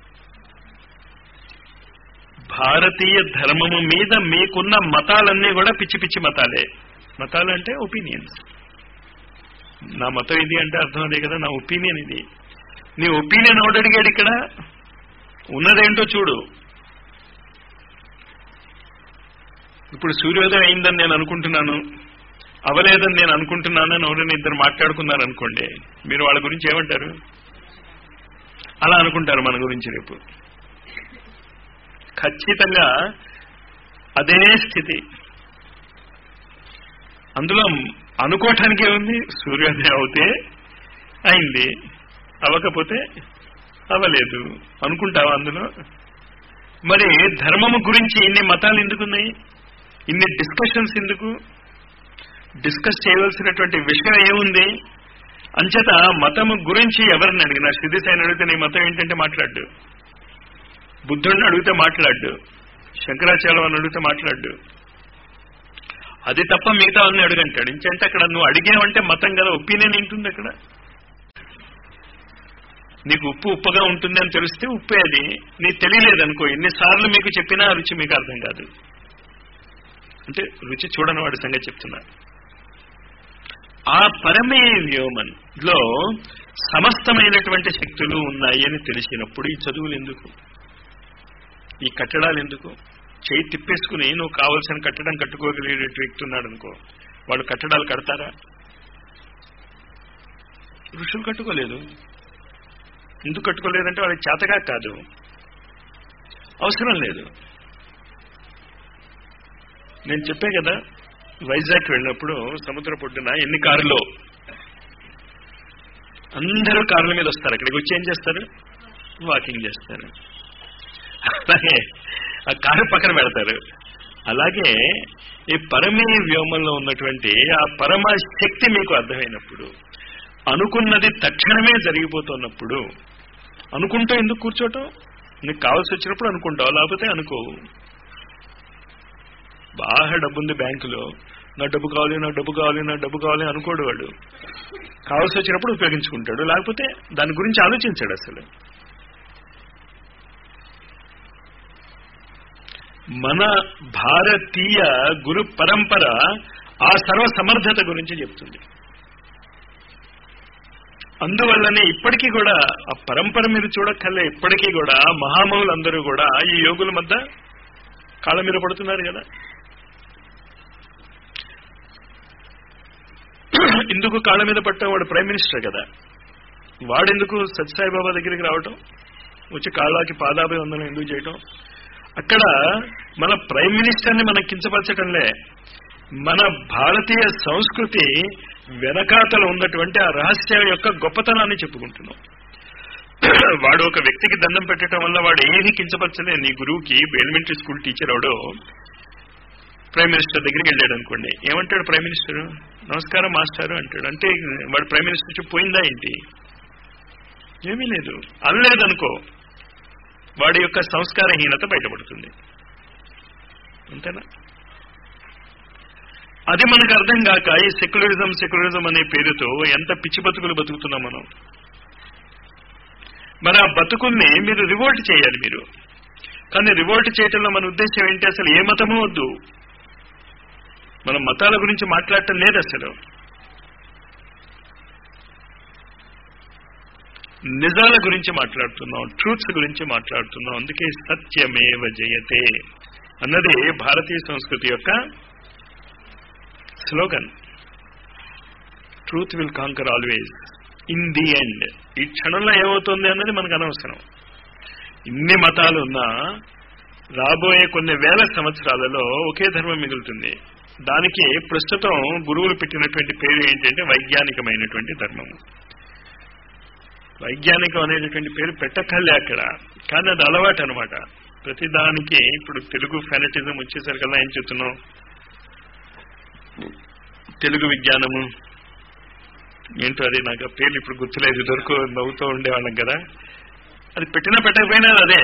భారతీయ ధర్మము మీద మీకున్న మతాలన్నీ కూడా పిచ్చి పిచ్చి మతాలే మతాలు అంటే ఒపీనియన్స్ నా మతం ఇది అంటే అర్థం అదే కదా నా ఒపీనియన్ ఇది నీ ఒపీనియన్ ఎవడు అడిగాడు ఇక్కడ ఉన్నదేంటో చూడు ఇప్పుడు సూర్యోదయం అయిందని నేను అనుకుంటున్నాను అవలేదని నేను అనుకుంటున్నాను అని ఎవరైనా ఇద్దరు మాట్లాడుకున్నారు అనుకోండి మీరు వాళ్ళ గురించి ఏమంటారు అలా అనుకుంటారు మన గురించి రేపు ఖచ్చితంగా అదే స్థితి అందులో అనుకోవటానికి ఏముంది సూర్యోదయం అవుతే అయింది అవ్వకపోతే అవ్వలేదు అనుకుంటావా అందులో మరి ధర్మము గురించి ఇన్ని మతాలు ఎందుకున్నాయి ఇన్ని డిస్కషన్స్ ఎందుకు డిస్కస్ చేయవలసినటువంటి విషయం ఏముంది అంచేత మతము గురించి ఎవరిని అడిగినా సిద్ధిసాయిని అడిగితే నీ మతం ఏంటంటే మాట్లాడు బుద్ధుడిని అడిగితే మాట్లాడు శంకరాచార్యం అడిగితే మాట్లాడు అది తప్ప మిగతా అన్ని అడుగంటాడు ఇంకంటే అక్కడ నువ్వు అడిగావంటే మతం కదా ఒపీనియన్ ఏంటుంది అక్కడ నీకు ఉప్పు ఉప్పుగా ఉంటుంది అని తెలిస్తే ఉప్పే అది నీకు తెలియలేదనుకో ఎన్నిసార్లు మీకు చెప్పినా ఆ రుచి మీకు అర్థం కాదు అంటే రుచి చూడని వాడి సంగతి చెప్తున్నా ఆ పరమే వ్యోమన్ లో సమస్తమైనటువంటి శక్తులు ఉన్నాయి అని తెలిసినప్పుడు ఈ చదువులు ఎందుకు ఈ కట్టడాలు ఎందుకు చేయి తిప్పేసుకుని నువ్వు కావలసిన కట్టడం కట్టుకోగలిగే వ్యక్తి ఉన్నాడు అనుకో వాళ్ళు కట్టడాలు కడతారా ఋషులు కట్టుకోలేదు ఎందుకు కట్టుకోలేదంటే వాళ్ళకి చేతగా కాదు అవసరం లేదు నేను చెప్పే కదా వైజాగ్ వెళ్ళినప్పుడు సముద్ర పొడ్డున ఎన్ని కారులో అందరూ కార్ల మీద వస్తారు అక్కడికి వచ్చి ఏం చేస్తారు వాకింగ్ చేస్తారు అలాగే ఆ కారు పక్కన పెడతారు అలాగే ఈ పరమే వ్యోమంలో ఉన్నటువంటి ఆ పరమ శక్తి మీకు అర్థమైనప్పుడు అనుకున్నది తక్షణమే జరిగిపోతున్నప్పుడు అనుకుంటూ ఎందుకు కూర్చోటం నీకు కావాల్సి వచ్చినప్పుడు అనుకుంటావు లేకపోతే అనుకోవు బాగా డబ్బుంది బ్యాంకులో నా డబ్బు కావాలి నా డబ్బు కావాలి నా డబ్బు కావాలి అనుకోడు వాడు కావాల్సి వచ్చినప్పుడు ఉపయోగించుకుంటాడు లేకపోతే దాని గురించి ఆలోచించాడు అసలు మన భారతీయ గురు పరంపర ఆ సర్వ సమర్థత గురించి చెప్తుంది అందువల్లనే ఇప్పటికీ కూడా ఆ పరంపర మీరు చూడక్కర్లే ఇప్పటికీ కూడా మహామహులందరూ కూడా ఈ యోగుల మధ్య కాళ్ళ మీద పడుతున్నారు కదా ఇందుకు కాళ్ళ మీద పట్టాం వాడు ప్రైమ్ మినిస్టర్ కదా వాడెందుకు సత్యసాయిబాబా దగ్గరికి రావటం వచ్చి కాళ్ళకి పాదాభివందనం ఎందుకు చేయటం అక్కడ మన ప్రైమ్ మినిస్టర్ని మనం కించపరచటంలే మన భారతీయ సంస్కృతి వెనకాతల ఉన్నటువంటి ఆ రహస్యం యొక్క గొప్పతనాన్ని చెప్పుకుంటున్నాం వాడు ఒక వ్యక్తికి దండం పెట్టడం వల్ల వాడు ఏది కించపరచలే నీ గురువుకి ఎలిమెంటరీ స్కూల్ టీచర్ అవడో ప్రైమ్ మినిస్టర్ దగ్గరికి వెళ్ళాడు అనుకోండి ఏమంటాడు ప్రైమ్ మినిస్టర్ నమస్కారం మాస్టారు అంటాడు అంటే వాడు ప్రైమ్ మినిస్టర్ చెప్పి పోయిందా ఏంటి ఏమీ లేదు అనలేదనుకో వాడి యొక్క సంస్కారహీనత బయటపడుతుంది అంతేనా అది మనకు అర్థం కాక ఈ సెక్యులరిజం సెక్యులరిజం అనే పేరుతో ఎంత పిచ్చి బతుకులు బతుకుతున్నాం మనం మరి ఆ బతుకుల్ని మీరు రివోల్ట్ చేయాలి మీరు కానీ రివోల్ట్ చేయటంలో మన ఉద్దేశం ఏంటి అసలు ఏ మతము వద్దు మనం మతాల గురించి మాట్లాడటం లేదు అసలు నిజాల గురించి మాట్లాడుతున్నాం ట్రూత్స్ గురించి మాట్లాడుతున్నాం అందుకే సత్యమేవ జయతే అన్నది భారతీయ సంస్కృతి యొక్క slogan truth will conquer always in the end ఈ క్షణంలో ఏమవుతుంది అన్నది మనకు అనవసరం ఇన్ని మతాలు ఉన్నా రాబోయే కొన్ని వేల సంవత్సరాలలో ఒకే ధర్మం మిగులుతుంది దానికి ప్రస్తుతం గురువులు పెట్టినటువంటి పేరు ఏంటంటే వైజ్ఞానికమైనటువంటి ధర్మము వైజ్ఞానికం అనేటటువంటి పేరు పెట్టక్కర్లే అక్కడ కానీ అది అలవాటు అనమాట ప్రతిదానికి ఇప్పుడు తెలుగు ఫెనటిజం వచ్చేసరికల్లా ఏం చెప్తున్నాం తెలుగు విజ్ఞానము ఏంటో అది నాకు ఆ పేర్లు ఇప్పుడు గుర్తులేదు దొరకు నవ్వుతూ ఉండేవాళ్ళం కదా అది పెట్టినా పెట్టకపోయినా అదే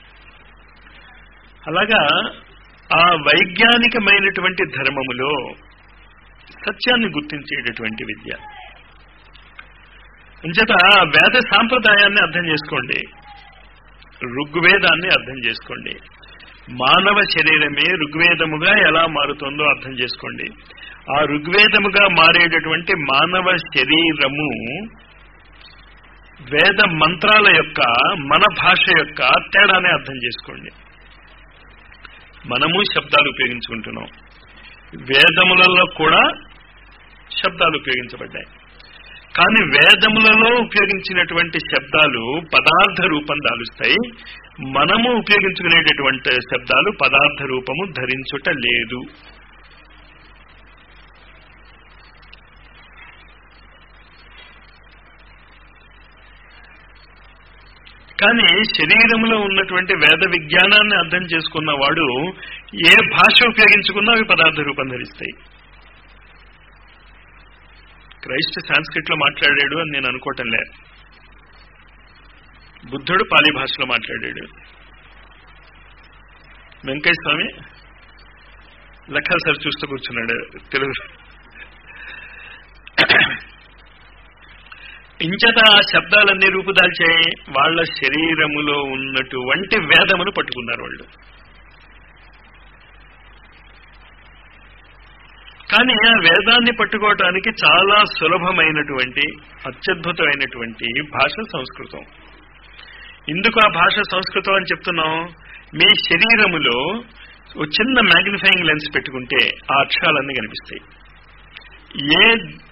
అలాగా ఆ వైజ్ఞానికమైనటువంటి ధర్మములో సత్యాన్ని గుర్తించేటటువంటి విద్య అంచేత వేద సాంప్రదాయాన్ని అర్థం చేసుకోండి ఋగ్వేదాన్ని అర్థం చేసుకోండి మానవ శరీరమే ఋగ్వేదముగా ఎలా మారుతుందో అర్థం చేసుకోండి ఆ ఋగ్వేదముగా మారేటటువంటి మానవ శరీరము వేద మంత్రాల యొక్క మన భాష యొక్క తేడానే అర్థం చేసుకోండి మనము శబ్దాలు ఉపయోగించుకుంటున్నాం వేదములలో కూడా శబ్దాలు ఉపయోగించబడ్డాయి కానీ వేదములలో ఉపయోగించినటువంటి శబ్దాలు పదార్థ రూపం దాలుస్తాయి మనము ఉపయోగించుకునేటటువంటి శబ్దాలు పదార్థ రూపము ధరించుట లేదు కానీ శరీరంలో ఉన్నటువంటి వేద విజ్ఞానాన్ని అర్థం చేసుకున్న వాడు ఏ భాష ఉపయోగించుకున్నా అవి పదార్థ రూపం ధరిస్తాయి క్రైస్ట్ సాంస్క్రిట్ లో మాట్లాడాడు అని నేను అనుకోవటం లే బుద్ధుడు పాలి భాషలో మాట్లాడాడు వెంకయ్య స్వామి లెక్కలు సార్ చూస్తూ కూర్చున్నాడు తెలుగు ఇంచట ఆ శబ్దాలన్నీ రూపుదాల్చాయి వాళ్ళ శరీరములో ఉన్నటువంటి వేదమును పట్టుకున్నారు వాళ్ళు కానీ ఆ వేదాన్ని పట్టుకోవటానికి చాలా సులభమైనటువంటి అత్యద్భుతమైనటువంటి భాష సంస్కృతం ఎందుకు ఆ భాష సంస్కృతం అని చెప్తున్నాం మీ శరీరములో ఓ చిన్న మ్యాగ్నిఫైయింగ్ లెన్స్ పెట్టుకుంటే ఆ అక్షరాలన్నీ కనిపిస్తాయి ఏ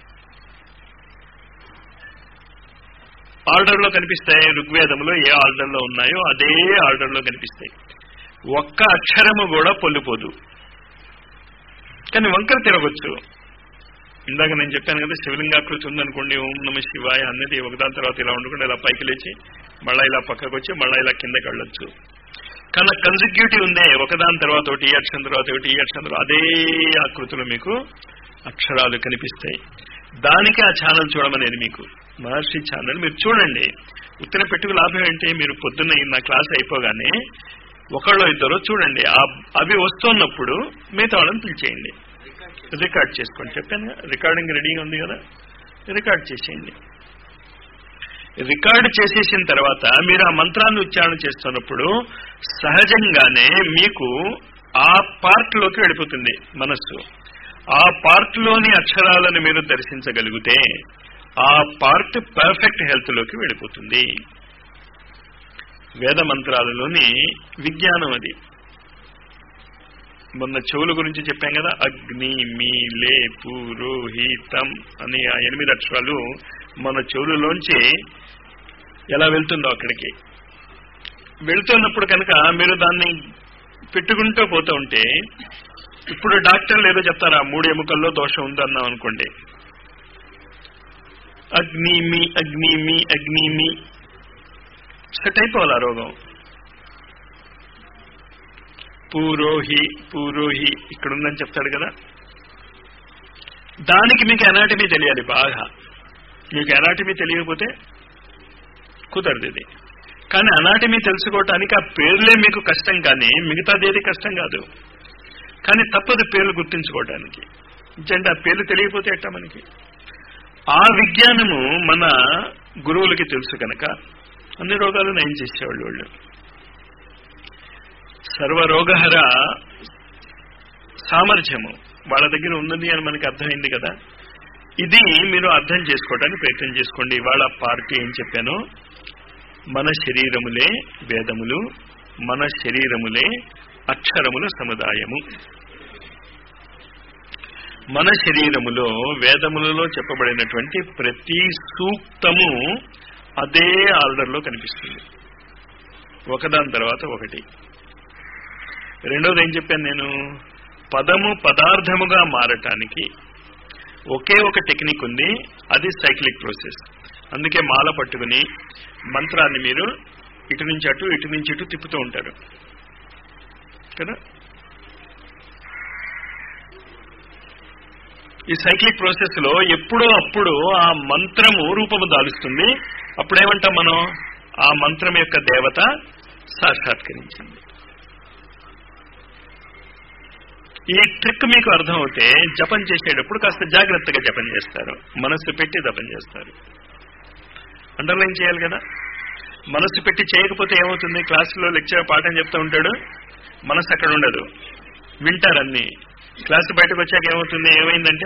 ఆర్డర్లో కనిపిస్తాయి ఋగ్వేదంలో ఏ ఆర్డర్లో ఉన్నాయో అదే ఆర్డర్లో కనిపిస్తాయి ఒక్క అక్షరము కూడా పొల్లిపోదు కానీ వంకర తిరగచ్చు ఇందాక నేను చెప్పాను కదా శివలింగాకృతి ఉందనుకోండి ఓం నమ శివాయ అన్నది ఒకదాని తర్వాత ఇలా ఉండకుండా ఇలా పైకి లేచి మళ్ళా ఇలా పక్కకు వచ్చి మళ్ళా ఇలా కిందకి వెళ్ళొచ్చు కానీ కన్సిక్యూటివ్ ఉందే ఒకదాని తర్వాత ఒకటి ఈ అక్షరం తర్వాత ఒకటి ఈ అక్షరం తర్వాత అదే ఆకృతిలో మీకు అక్షరాలు కనిపిస్తాయి దానికి ఆ ఛానల్ చూడమనేది మీకు మహర్షి ఛానల్ మీరు చూడండి ఉత్తర పెట్టుకు లాభం ఏంటి మీరు పొద్దున్న నా క్లాస్ అయిపోగానే ఒకళ్ళు ఇద్దరు చూడండి అవి వస్తున్నప్పుడు మిగతా వాళ్ళని పిలిచేయండి రికార్డ్ చేసుకోండి చెప్పాను రికార్డింగ్ రెడీగా ఉంది కదా రికార్డ్ చేసేయండి రికార్డ్ చేసేసిన తర్వాత మీరు ఆ మంత్రాన్ని ఉచ్చారణ చేస్తున్నప్పుడు సహజంగానే మీకు ఆ పార్ట్ లోకి వెళ్ళిపోతుంది మనస్సు ఆ పార్ట్ లోని అక్షరాలను మీరు దర్శించగలిగితే ఆ పార్ట్ పర్ఫెక్ట్ హెల్త్ లోకి వెళ్ళిపోతుంది వేద మంత్రాలలోని విజ్ఞానం అది మొన్న చెవుల గురించి చెప్పాం కదా అగ్ని మీలే పురోహితం అని ఆ ఎనిమిది అక్షరాలు మన చెవులలోంచి ఎలా వెళ్తుందో అక్కడికి వెళ్తున్నప్పుడు కనుక మీరు దాన్ని పెట్టుకుంటూ పోతూ ఉంటే ఇప్పుడు డాక్టర్లు ఏదో చెప్తారా మూడు ఎముకల్లో దోషం ఉందన్నాం అనుకోండి అగ్నిమి అగ్నిమి అగ్నిమి సెట్ అయిపోవాలి ఆ రోగం పూరోహి పూరోహి ఇక్కడ ఉందని చెప్తాడు కదా దానికి మీకు ఎనాటమీ తెలియాలి బాగా మీకు ఎనాటమీ తెలియకపోతే కుదరదు ఇది కానీ అనాటమీ తెలుసుకోవటానికి ఆ పేర్లే మీకు కష్టం కానీ మిగతాది ఏది కష్టం కాదు కానీ తప్పదు పేర్లు గుర్తించుకోవటానికి అంటే ఆ పేర్లు తెలియకపోతే ఎట్టా మనకి ఆ విజ్ఞానము మన గురువులకి తెలుసు కనుక అన్ని రోగాలు నయం చేసేవాళ్ళు వాళ్ళు సర్వరోగహర సామర్థ్యము వాళ్ళ దగ్గర ఉన్నది అని మనకి అర్థమైంది కదా ఇది మీరు అర్థం చేసుకోవడానికి ప్రయత్నం చేసుకోండి వాళ్ళ పార్టీ ఏం చెప్పానో మన శరీరములే వేదములు మన శరీరములే అక్షరముల సముదాయము మన శరీరములో వేదములలో చెప్పబడినటువంటి ప్రతి సూక్తము అదే ఆర్డర్లో కనిపిస్తుంది ఒకదాని తర్వాత ఒకటి రెండోది ఏం చెప్పాను నేను పదము పదార్థముగా మారటానికి ఒకే ఒక టెక్నిక్ ఉంది అది సైక్లిక్ ప్రాసెస్ అందుకే మాల పట్టుకుని మంత్రాన్ని మీరు ఇటు నుంచి అటు ఇటు నుంచి ఇటు తిప్పుతూ ఉంటారు కదా ఈ సైక్లిక్ ప్రాసెస్ లో ఎప్పుడో అప్పుడు ఆ మంత్రము రూపము దాలుస్తుంది అప్పుడేమంటాం మనం ఆ మంత్రం యొక్క దేవత సాక్షాత్కరించింది ఈ ట్రిక్ మీకు అర్థం అవుతే జపం చేసేటప్పుడు కాస్త జాగ్రత్తగా జపం చేస్తారు మనస్సు పెట్టి జపం చేస్తారు అండర్లైన్ చేయాలి కదా మనస్సు పెట్టి చేయకపోతే ఏమవుతుంది క్లాసులో లెక్చర్ పాఠం చెప్తూ ఉంటాడు మనసు అక్కడ ఉండదు వింటారన్ని క్లాసు బయటకు వచ్చాక ఏమవుతుంది ఏమైందంటే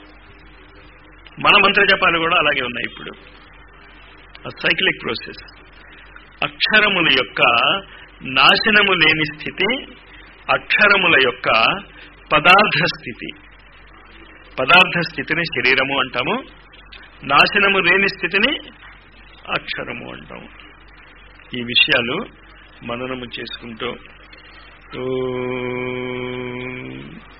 మన మంత్ర జపాలు కూడా అలాగే ఉన్నాయి ఇప్పుడు సైక్లిక్ ప్రాసెస్ అక్షరముల యొక్క నాశనము లేని స్థితి అక్షరముల యొక్క పదార్థ స్థితి పదార్థ స్థితిని శరీరము అంటాము నాశనము లేని స్థితిని అక్షరము అంటాము ఈ విషయాలు మననము చేసుకుంటూ ఓ